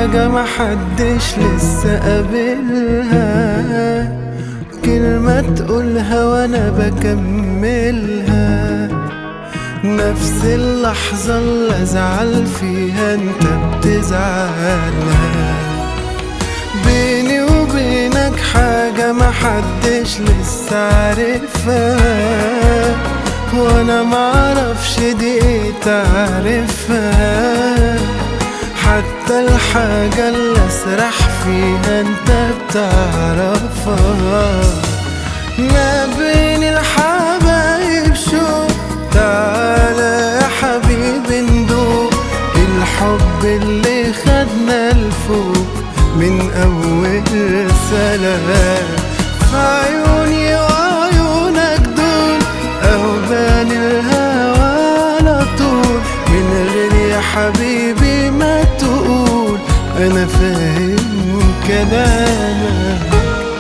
حاجة محدش لسه قابلها كلمة تقولها وانا بكملها نفس اللحظة اللي ازعل فيها انت بتزعلها بيني وبينك حاجة محدش لسه عارفها وانا معرفش دي ايه تعرفها حتى الحاجة اللي اسرح فيها انت بتعرفها ما بين الحبايب شو تعالى يا حبيبي ندوق الحب اللي خدنا لفوق من اول سلام في عيوني وعيونك دول اهبان الهوى على طول من غير يا حبيبي ما تقول انا فاهم كلامك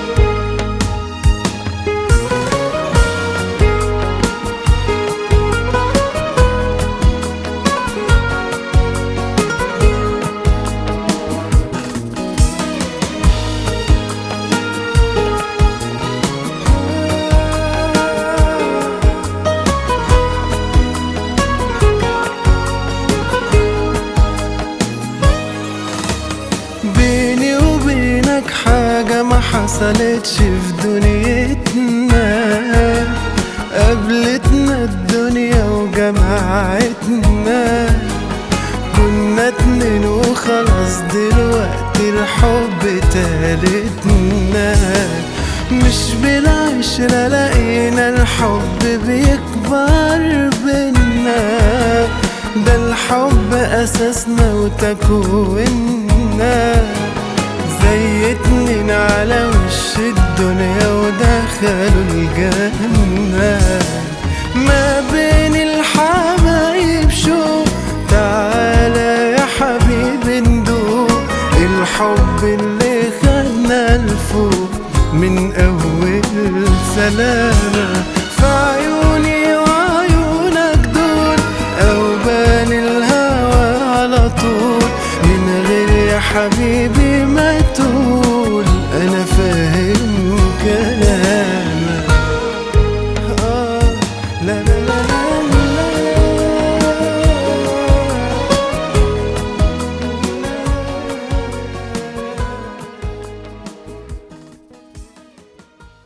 بيني وبينك حاجة ما حصلتش في دنيتنا قابلتنا الدنيا وجمعتنا كنا اتنين وخلاص دلوقتي الحب تالتنا مش بالعشرة لقينا الحب بيكبر بينا ده الحب أساسنا وتكويننا زي اتنين على وش الدنيا ودخلوا الجنة ما بين الحبايب شو تعالى يا حبيبي ندوق الحب اللي خدنا لفوق من أول سلامة في عيوني وعيونك دول أوبان الهوى على طول من غير يا حبيبي